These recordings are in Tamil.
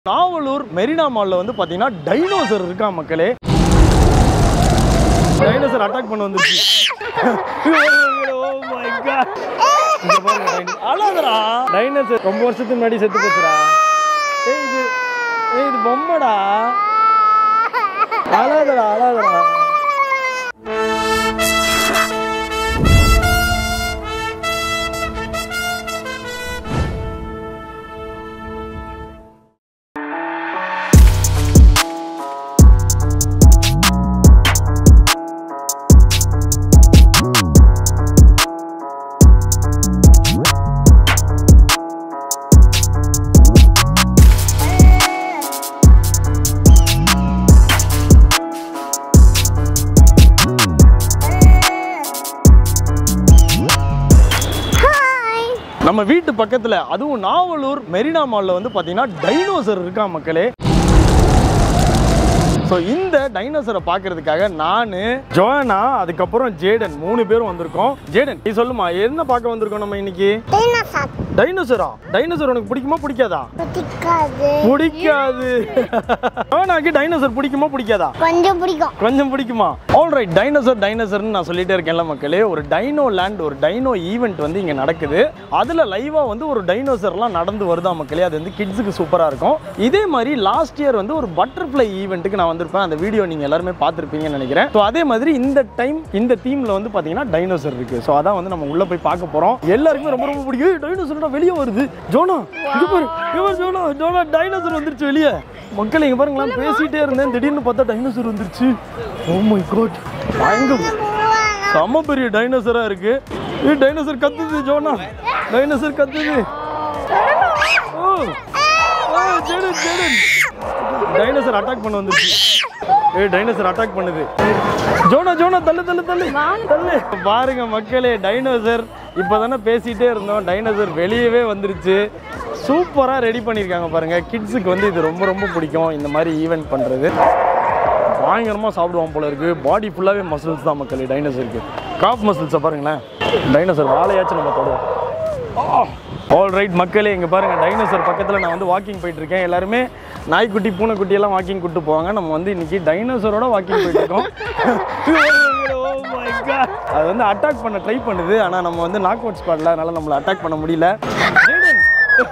நாவலூர் மெரினா மால்ல வந்து பாத்தீங்கன்னா டைனோசர் இருக்கா மக்களே டைனோசர் அட்டாக் பண்ண வந்துருச்சு Oh my God. இங்க பாருங்க dino- அழாதடா டைனோசர் ரொம்ப வருஷத்துக்கு முன்னாடி செத்து போச்சுடா ஏய் இது ஏய் இது பொம்மைடா அழாதடா அழாதடா நம்ம வீட்டு பக்கத்துல அதுவும் நாவலூர் மெரினா மால்ல வந்து பாத்தீங்கன்னா டைனோசர் இருக்கா மக்களே ஸோ இந்த டைனோசரை பார்க்கறதுக்காக நான் ஜோனா அதுக்கப்புறம் ஜேடன் மூணு பேரும் வந்திருக்கோம் ஜேடன் நீ சொல்லுமா என்ன பார்க்க வந்திருக்கோம் நம்ம இன்னைக்கு டைனோசார் டைனோசரா டைனோசர் உனக்கு பிடிக்குமா பிடிக்காதா பிடிக்காது பிடிக்காது ஜோனாக்கு டைனோசர் பிடிக்குமா பிடிக்காதா கொஞ்சம் பிடிக்கும் கொஞ்சம் பிடிக்குமா ஆல் ரைட் டைனோசர் டைனோசர்னு நான் சொல்லிட்டே இருக்கேன்ல மக்களே ஒரு டைனோ லேண்ட் ஒரு டைனோ ஈவெண்ட் வந்து இங்கே நடக்குது அதில் லைவாக வந்து ஒரு டைனோசர்லாம் நடந்து வருதா மக்களே அது வந்து கிட்ஸுக்கு சூப்பராக இருக்கும் இதே மாதிரி லாஸ்ட் இயர் வந்து ஒரு பட்டர்ஃப்ளை ஈவெண்ட்டுக்கு நான் வந்திருப்பேன் அந்த வீடியோ நீங்கள் எல்லாருமே பார்த்துருப்பீங்கன்னு நினைக்கிறேன் ஸோ அதே மாதிரி இந்த டைம் இந்த தீமில் வந்து பார்த்தீங்கன்னா டைனோசர் இருக்குது ஸோ அதான் வந்து நம்ம உள்ளே போய் பார்க்க போகிறோம் எல்லாருக்குமே ரொம்ப ரொம்ப பிடிக்கும் டைனோசர்டா வெளியே வருது ஜோனா இங்க பாரு இங்க பாரு ஜோனா ஜோனா டைனோசர் வந்துருச்சு வெளியே மக்கள் இங்க பாருங்களேன் பேசிட்டே இருந்தேன் திடீர்னு பார்த்தா டைனோசர் வந்துருச்சு ஓ மை காட் பயங்கர செம பெரிய டைனோசரா இருக்கு ஏ டைனோசர் கத்துது ஜோனா டைனோசர் கத்துது ஓ ஓ ஜெடன் ஜெடன் டைனோசர் அட்டாக் பண்ண வந்துருச்சு ஏ டைனோசர் அட்டாக் பண்ணுது ஜோனா ஜோனா தள்ளு தள்ளு தள்ளு தள்ளு பாருங்க மக்களே டைனோசர் இப்போதானே பேசிட்டே இருந்தோம் டைனோசர் வெளியவே வந்துருச்சு சூப்பராக ரெடி பண்ணியிருக்காங்க பாருங்க கிட்ஸுக்கு வந்து இது ரொம்ப ரொம்ப பிடிக்கும் இந்த மாதிரி ஈவெண்ட் பண்ணுறது பயங்கரமாக சாப்பிடுவான் போல இருக்கு பாடி ஃபுல்லாகவே மசில்ஸ் தான் மக்களே டைனோசருக்கு காஃப் மசில்ஸை பாருங்களேன் டைனோசர் வாழையாச்சும் நம்ம தொடுவோம் ஆல் ரைட் மக்களே இங்கே பாருங்க டைனோசர் பக்கத்தில் நான் வந்து வாக்கிங் போயிட்டு இருக்கேன் எல்லாருமே நாய்க்குட்டி பூனைக்குட்டி எல்லாம் வாக்கிங் கூட்டு போவாங்க நம்ம வந்து இன்னைக்கு டைனோசரோட வாக்கிங் போயிட்டு இருக்கோம் Oh my God. அது வந்து அட்டாக் பண்ண ட்ரை பண்ணுது ஆனால் நம்ம வந்து நாக் அவுட் ஸ்பாட்ல அதனால நம்மளை அட்டாக் பண்ண முடியல ஜேடன்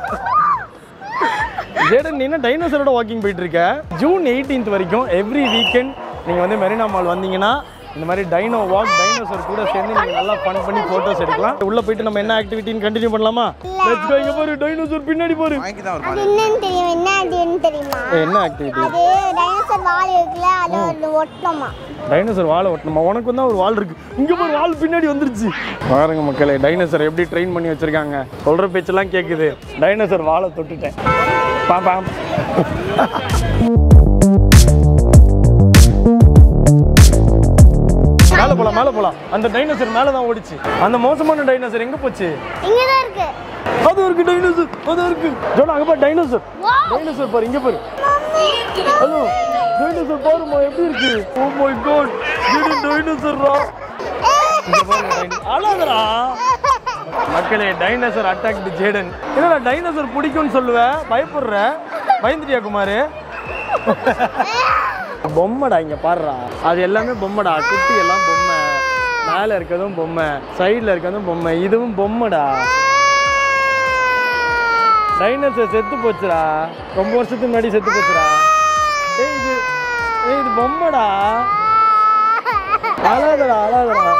ஜேடன் நீ என்ன டைனோசரோட வாக்கிங் போயிட்டு இருக்க ஜூன் 18th வரைக்கும் எவ்ரி வீக்கெண்ட் நீங்கள் வந்து மெரினா மால் வந்தீங்கன்னா இந்த மாதிரி டைனோ வாக் டைனோசர் கூட சேர்ந்து நீங்கள் நல்லா ஃபன் பண்ணி ஃபோட்டோஸ் எடுக்கலாம் உள்ள போயிட்டு நம்ம என்ன ஆக்டிவிட்டின்னு கண்டினியூ பண்ணலாமா லெட்ஸ் கோ இங்க பாரு டைனோசர் பின்னாடி பாரு அது என்னன்னு தெரியும் என்ன அதுன்னு தெரியுமா ஏய், என்ன ஆக்டிவிட்டி அது டைனோசர் வால் இருக்குல்ல அதை ஒன்று ஒட்டணுமா டைனோசர் வாழை ஒட்டணுமா உனக்கு தான் ஒரு வால் இருக்கு இங்க பாரு வால் பின்னாடி வந்துருச்சு பாருங்க மக்களே டைனோசர் எப்படி ட்ரெயின் பண்ணி வச்சிருக்காங்க சொல்ற பேச்செல்லாம் கேக்குது டைனோசர் வாழை தொட்டுட்டேன் பாப்பா மேல போலாம் மேல போலாம் அந்த டைனோசர் மேல தான் ஓடிச்சு அந்த மோசமான டைனோசர் எங்க போச்சு இங்கே தான் இருக்கு அது இருக்கு டைனோசர் அது இருக்கு ஜோனா அங்க பாரு டைனோசர் டைனோசர் பாரு இங்க பாரு ஹலோ டைனோசர் பாருமா எப்படி இருக்கு ஓ மை காட் இது டைனோசர்ரா இங்க பாருங்க டைனோ அழாதடா மக்களே டைனோசர் அட்டாக் தி ஜேடன் என்னடா டைனோசர் பிடிக்கும்னு சொல்லுவ பயப்படுற பயந்துட்டியா குமாரு பொம்மைடா இங்க பாருடா அது எல்லாமே பொம்மைடா குட்டி எல்லாம் பொம்மை மேல இருக்கிறதும் பொம்மை சைடுல இருக்கிறதும் பொம்மை இதுவும் பொம்மைடா டைனோசர் செத்து போச்சுடா ரொம்ப வருஷத்துக்கு முன்னாடி செத்து போச்சுடா ஏய் இது ஏய் இது பொம்மைடா அழாதடா அழாதடா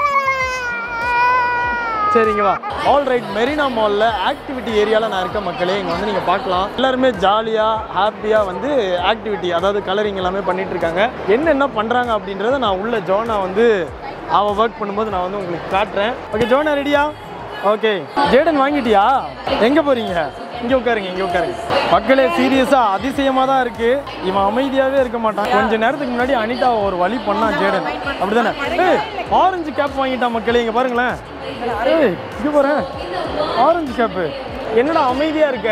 சரிங்க வா ஆல் ரைட் மெரினா மாலில் ஆக்டிவிட்டி ஏரியாவில் நான் இருக்க மக்களே இங்கே வந்து நீங்கள் பார்க்கலாம் எல்லாருமே ஜாலியாக ஹாப்பியாக வந்து ஆக்டிவிட்டி அதாவது கலரிங் எல்லாமே பண்ணிட்டு இருக்காங்க என்னென்ன பண்ணுறாங்க அப்படின்றத நான் உள்ள ஜோனா வந்து அவள் ஒர்க் பண்ணும்போது நான் வந்து உங்களுக்கு காட்டுறேன் ஓகே ஜோனா ரெடியா ஓகே ஜேடன் வாங்கிட்டியா எங்கே போகிறீங்க இங்கே உட்காருங்க இங்கே உட்காருங்க மக்களே சீரியஸாக அதிசயமாக தான் இருக்கு இவன் அமைதியாகவே இருக்க மாட்டான் கொஞ்ச நேரத்துக்கு முன்னாடி அனிதா ஒரு வழி பண்ணான் ஜேடன் அப்படிதானே ஏய் ஆரஞ்சு கேப் வாங்கிட்டான் மக்களே இங்கே பாருங்களேன் ஏய் இங்கே பாரு ஆரஞ்சு கேப்பு என்னடா அமைதியா இருக்க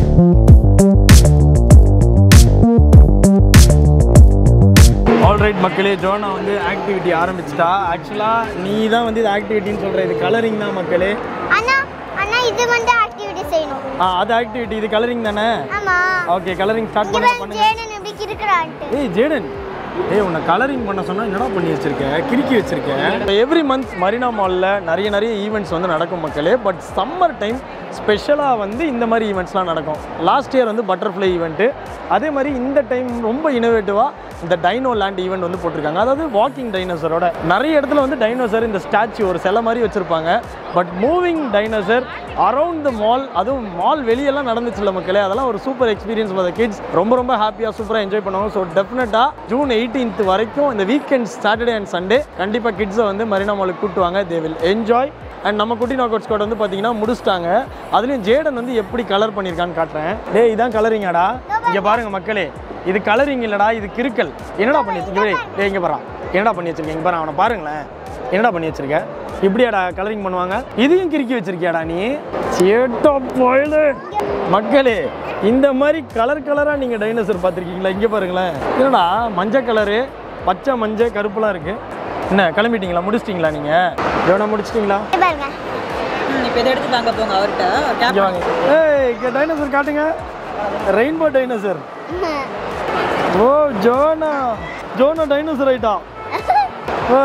ஆல்ரைட் மக்களே ஜோனா வந்து ஆக்டிவிட்டி ஆரம்பிச்சிட்டா ஆக்சுவலாக நீ தான் வந்து இது ஆக்டிவிட்டின்னு சொல்கிற இது கலரிங் தான் மக்களே அண்ணா அண்ணா இது வந்து ஆக்டிவிட்டி செய்யணும் ஆ அது ஆக்டிவிட்டி இது கலரிங் தானே ஆமா ஓகே கலரிங் ஸ்டார்ட் இங்க பண்ண பாரு, பண்ணுங்க ஜேடன் எப்படி கிறுக்குறான்ட்டு ஏய் ஜேடன் ஏய் உன்னை கலரிங் பண்ண சொன்னா என்னடா பண்ணி வச்சிருக்கேன் கிறுக்கி வச்சிருக்கேன் எவ்ரி மந்த் மரீனா மாலில் நிறைய நிறைய ஈவெண்ட்ஸ் வந்து நடக்கும் மக்களே பட் சம்மர் டைம் ஸ்பெஷலாக வந்து இந்த மாதிரி ஈவெண்ட்ஸ்லாம் நடக்கும் லாஸ்ட் இயர் வந்து பட்டர்ஃப்ளை ஈவெண்ட்டு அதே மாதிரி இந்த டைம் ரொம்ப இனோவேட்டிவாக இந்த டைனோ லேண்ட் ஈவெண்ட் வந்து போட்டிருக்காங்க அதாவது வாக்கிங் டைனோசரோட நிறைய இடத்துல வந்து டைனோசர் இந்த ஸ்டாச்சு ஒரு சிலை மாதிரி வச்சுருப்பாங்க but moving dinosaur around the mall அதுவும் மால் வெளியெல்லாம் நடந்துச்சுல்ல மக்களே அதெல்லாம் ஒரு super experience for the kids ரொம்ப ரொம்ப ஹாப்பியாக சூப்பராக என்ஜாய் பண்ணுவாங்க ஸோ டெஃபினட்டாக ஜூன் எயிட்டீன்த் வரைக்கும் இந்த வீக்கெண்ட் சாட்டர்டே அண்ட் சண்டே கண்டிப்பாக கிட்ஸை வந்து மரீனா மாலுக்கு கூட்டுவாங்க தே வில் என்ஜாய் அண்ட் நம்ம குட்டி நாக் அவுட் ஸ்குவாட் வந்து பார்த்தீங்கன்னா முடிச்சிட்டாங்க அதுலேயும் ஜேடன் வந்து எப்படி கலர் பண்ணியிருக்கான்னு காட்டுறேன் டேய் இதான் கலரிங்காடா இங்கே பாருங்க மக்களே இது கலரிங் இல்லடா இது கிறுக்கல் என்னடா பண்ணி வச்சிருக்க டேய் இங்கே பாரு என்னடா பண்ணி வச்சிருக்கேன் இங்கே பாரு அவனை பாருங்களேன் என்னடா பண்ணி வச்சிருக்க இப்படியாடா கலரிங் பண்ணுவாங்க இதையும் கிறுக்கி வச்சிருக்கியாடா நீ சேட்டா போயிடு மக்களே இந்த மாதிரி கலர் கலராக நீங்கள் டைனோசர் பார்த்துருக்கீங்களா இங்கே பாருங்களேன் என்னடா மஞ்சள் கலரு பச்சை மஞ்சள் கருப்புலாம் இருக்குது என்ன கிளம்பிட்டீங்களா முடிச்சிட்டிங்களா நீங்கள் எவனா முடிச்சிட்டிங்களா இங்க பாருங்க இப்போ இதை எடுத்து வாங்க போங்க அவர்கிட்ட கேப் இங்கே வாங்க ஏய் இங்கே டைனோசர் காட்டுங்க ரெயின்போ டைனோசர் ஓ ஜோனா ஜோனா டைனோசர் ஆயிட்டான் ஆ.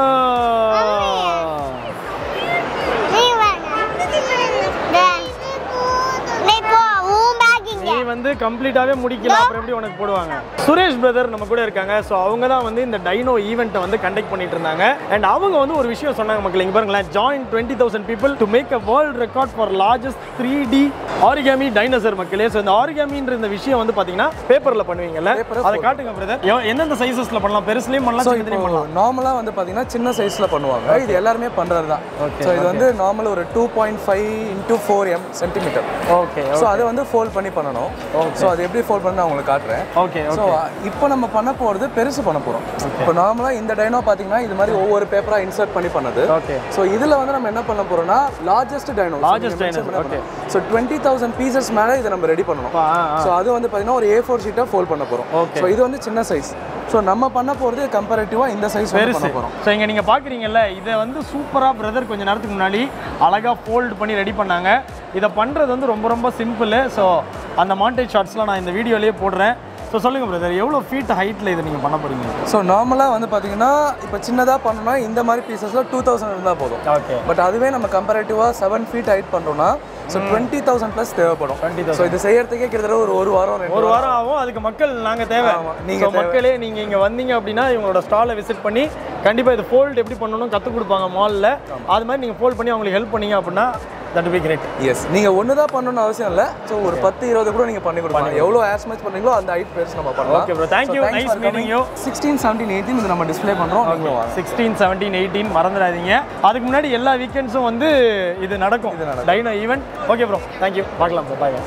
நீ வாங்க டேய். நீ போ உன் பேக் இங்க நீ வந்து கம்ப்ளீட்டாவே முடிக்கல அப்புறம் எப்படி உனக்கு போடுவாங்க சுரேஷ் பிரதர் நம்ம கூட இருக்காங்க ஸோ அவங்க தான் வந்து இந்த டைனோ ஈவெண்ட்டை வந்து கண்டக்ட் பண்ணிட்டு இருந்தாங்க அண்ட் அவங்க வந்து ஒரு விஷயம் சொன்னாங்க மக்கள் இங்க பாருங்களேன் join twenty thousand people to make a world record for largest three D origami dinosaur மக்களே ஸோ இந்த ஆரிகாமின்ற இந்த விஷயம் வந்து பார்த்தீங்கன்னா பேப்பரில் பண்ணுவீங்கல்ல அதை காட்டுங்க பிரதர் எந்தெந்த சைஸஸ்ல பண்ணலாம் பெருசுலையும் பண்ணலாம் ஸோ சின்னதுலையும் இப்போ பண்ணலாம் நார்மலாக வந்து பார்த்தீங்கன்னா சின்ன சைஸில் பண்ணுவாங்க இது எல்லாருமே பண்ணுறது தான் ஸோ இது வந்து நார்மல் ஒரு two point five into four M centimetre okay so அதை வந்து ஃபோல்ட் பண்ணி பண்ணணும் ஸோ அது எப்படி ஃபோல்ட் பண்ண நான் உங்களுக்கு காட்டுறேன் ஓகே ஸோ இப்போ நம்ம பண்ண போகிறது பெருசு பண்ண போகிறோம் இப்போ நார்மலாக இந்த டைனோ பார்த்தீங்கன்னா இது மாதிரி ஒவ்வொரு பேப்பராக இன்சர்ட் பண்ணி பண்ணது ஓகே ஸோ இதில் வந்து நம்ம என்ன பண்ண போகிறோம்னா largest dino Largest dino, okay. So twenty thousand pieces மேலே இதை நம்ம ரெடி பண்ணணும் ஆ, ஆ. ஸோ அது வந்து பார்த்தீங்கன்னா ஒரு ஏ ஃபோர் ஷீட்டாக ஃபோல்ட் பண்ண போகிறோம் Okay. ஸோ இது வந்து சின்ன சைஸ் ஸோ நம்ம பண்ண போகிறது கம்பேரிட்டிவாக இந்த சைஸ் பண்ண பெருசு போகிறோம் ஸோ இங்கே நீங்கள் பார்க்குறீங்கல்ல இதை வந்து சூப்பராக பிரதர் கொஞ்ச நேரத்துக்கு முன்னாடி அழகாக ஃபோல்ட் பண்ணி ரெடி பண்ணாங்க இதை பண்ணுறது வந்து ரொம்ப ரொம்ப சிம்பிள் ஸோ அந்த மாண்டேஜ் ஷார்ட்ஸ்லாம் நான் இந்த வீடியோலேயே போடுறேன் ஸோ சொல்லுங்கள் பிரதர் எவ்வளோ ஃபீட் ஹைட்டில் இதை நீங்கள் பண்ண போகிறீங்க ஸோ நார்மலாக வந்து பார்த்தீங்கன்னா இப்போ சின்னதாக பண்ணோம்னா இந்த மாதிரி பீசஸில் டூ தௌசண்ட் இருந்தால் போதும் ஓகே பட் அதுவே நம்ம கம்பேரிட்டிவாக செவன் ஃபீட் ஹைட் பண்ணுறோம்னா ஸோ டுவெண்ட்டி தௌசண்ட் ப்ளஸ் தேவைப்படும் 20,000. ஸோ இது செய்யறதுக்கே கிட்டத்தட்ட ஒரு ஒரு வாரம் ரெண்டு ஒரு வாரம் ஆகும் அதுக்கு மக்கள் நாங்கள் தேவை ஆமா, நீங்க நீங்க மக்களே நீங்கள் இங்கே வந்தீங்க அப்படின்னா இவங்களோட ஸ்டாலை விசிட் பண்ணி கண்டிப்பாக இது ஃபோல்ட் எப்படி பண்ணணும் கற்றுக் கொடுப்பாங்க மாலில் அது மாதிரி நீங்கள் ஃபோல்ட் பண்ணி அவங்களுக்கு ஹெல்ப் பண்ணீங்க அப்படின்னா தட் பி கிரேட் எஸ் நீங்கள் ஒன்று தான் பண்ணணும்னு அவசியம் இல்லை ஸோ ஒரு பத்து இருபது கூட நீங்கள் பண்ணி கொடுப்பாங்க எவ்வளோ ஏர் மேட்ச் பண்ணுறீங்களோ அந்த ஹைட் பேர்ஸ் நம்ம பண்ணலாம் Okay bro, thank you. Nice meeting you. Sixteen seventeen eighteen இது நம்ம டிஸ்ப்ளே பண்ணுறோம் நீங்களும் வாங்க சிக்ஸ்டீன் செவன்டீன் எயிட்டீன் மறந்துடாதீங்க அதுக்கு முன்னாடி எல்லா வீக்கெண்ட்ஸும் வந்து இது நடக்கும் dino event okay bro thank you பார்க்கலாம் ப்ரோ பாய்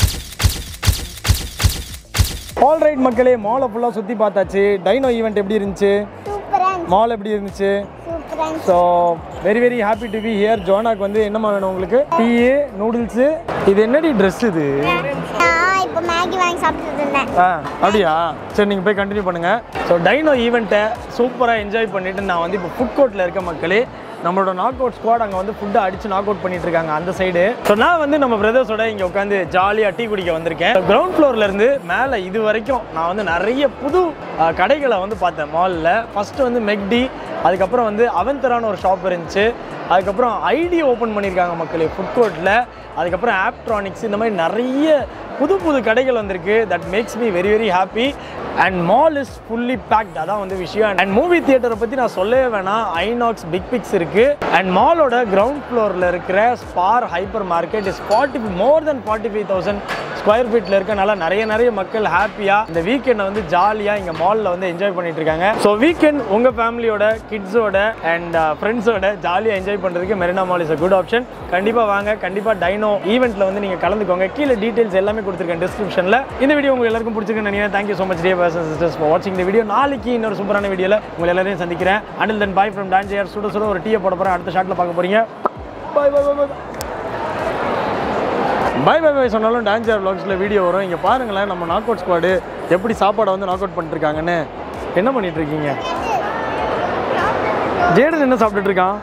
ஆல் ரைட் மக்களே மாலை ஃபுல்லாக சுற்றி பார்த்தாச்சு டைனோ ஈவெண்ட் எப்படி இருந்துச்சு சூப்பரா மால் எப்படி இருந்துச்சு சூப்பரா so very very happy to be here ஜோனாக்கு வந்து என்னம்மா வேணும் உங்களுக்கு டீ நூடுல்ஸு இது என்னடி ட்ரெஸ் இது நான் இப்போ மேகி வாங்கி சாப்பிட்டுட்டு இருந்தேன் ஆ அப்படியா சரி நீங்கள் போய் கண்டினியூ பண்ணுங்கள் ஸோ டைனோ ஈவெண்ட்டை சூப்பராக என்ஜாய் பண்ணிவிட்டு நான் வந்து இப்போ ஃபுட் கோர்ட்டில் இருக்க மக்களே நம்மளோட நாக் அவுட் ஸ்குவாட் அங்கே வந்து ஃபுட்டை அடிச்சு நாக் அவுட் பண்ணிட்டு இருக்காங்க அந்த சைடு ஸோ நான் வந்து நம்ம பிரதர்ஸோட இங்கே உட்காந்து ஜாலியாக டீ குடிக்க வந்திருக்கேன் கிரவுண்ட் ஃப்ளோர்லேருந்து மேலே இது வரைக்கும் நான் வந்து நிறைய புது ஆ, கடைகளை வந்து பார்த்தேன் மாலில் ஃபஸ்ட்டு வந்து மெக்டி அதுக்கப்புறம் வந்து அவந்தரான ஒரு ஷாப் இருந்துச்சு அதுக்கப்புறம் ஐடி ஓப்பன் பண்ணியிருக்காங்க மக்களே ஃபுட் கோர்ட்டில் அதுக்கப்புறம் ஆப்ட்ரானிக்ஸ் இந்த மாதிரி நிறைய புது புது கடைகள் வந்திருக்கு that makes me very very happy and mall is fully packed அதான் வந்து விஷயம் அண்ட் மூவி தியேட்டரை பற்றி நான் சொல்லவே வேணாம் ஐநாக்ஸ் பிக் பிக்ஸ் இருக்கு அண்ட் மாலோட கிரவுண்ட் ஃப்ளோரில் இருக்கிற Spar hypermarket is forty more then forty five thousand square ஃபீட்டில் இருக்கனால நிறைய நிறைய மக்கள் ஹாப்பியாக இந்த வீக்கெண்டை வந்து ஜாலியாக இங்கே மாலில் வந்து என்ஜாய் பண்ணிட்டு இருக்காங்க ஸோ வீக்கெண்ட் உங்கள் ஃபேமிலியோட கிட்ஸோட அண்ட் ஃப்ரெண்ட்ஸோட ஜாலியாக என்ஜாய் பண்ணுறதுக்கு Marina mall is a good option கண்டிப்பாக வாங்க கண்டிப்பாக டைனோ ஈவெண்ட்டில் வந்து நீங்கள் கலந்துக்கோங்க கீழே டீட்டெயில்ஸ் எல்லாமே கொடுத்துருக்கேன் டிஸ்கிரிப்ஷனில் இந்த வீடியோ உங்களுக்கு எல்லாருக்கும் பிடிச்சிருக்குன்னு நினைக்கிறேன் thank you so much day person sisters for வாட்சிங் இந்த வீடியோ நாளைக்கு இன்னொரு சூப்பரான வீடியோவில் உங்களை எல்லாரையும் சந்திக்கிறேன் அண்டில் தென் பாய் ஃப்ரம் டான்ஜியர் சுட சுட ஒரு டீயை போட போகிறேன் அடுத்த ஷாட்டில் பார்க்க போகிறீங்க பாய் பாய் பாய் பாய் பாய் பாய் சொன்னாலும் டான்ஜர் vlogsல வீடியோ வரும் இங்கே பாருங்களேன் நம்ம நாக் அவுட் ஸ்குவாடு எப்படி சாப்பாடை வந்து நாக் அவுட் பண்ணிருக்காங்கன்னு என்ன பண்ணிட்டு இருக்கீங்க ஜேடன் என்ன சாப்பிட்டுட்டு இருக்கான்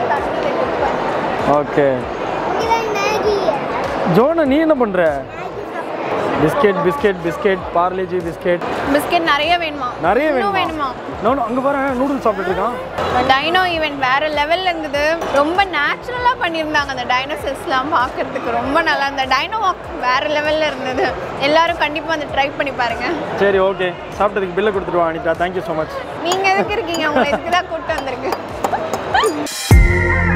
ஓகே மேகி ஜோனா நீ என்ன பண்ற biscuit biscuit biscuit Parle G biscuit biscuit நிறைய வேணுமா நிறைய இன்னும் வேணுமா வேணுமா நோ அங்கே பாரு நூடுல்ஸ் சாப்பிட்டுட்டு இருக்கான் டைனோ ஈவெண்ட் வேற லெவல்ல இருந்தது ரொம்ப நேச்சுரலா பண்ணியிருந்தாங்க அந்த டைனோசர்ஸ்லாம் பார்க்கறதுக்கு ரொம்ப நல்லா இருந்த டைனோ வாக் வேற லெவல்ல இருந்தது எல்லாரும் கண்டிப்பா வந்து ட்ரை பண்ணி பாருங்க சரி ஓகே சாப்பிட்டதுக்கு பில்லை கொடுத்துட்டு வா அனிதா தேங்க்யூ ஸோ மச் நீங்க எதுக்கு இருக்கீங்க உங்களை இதுக்கு தான் கூப்பிட்டு வந்திருக்கு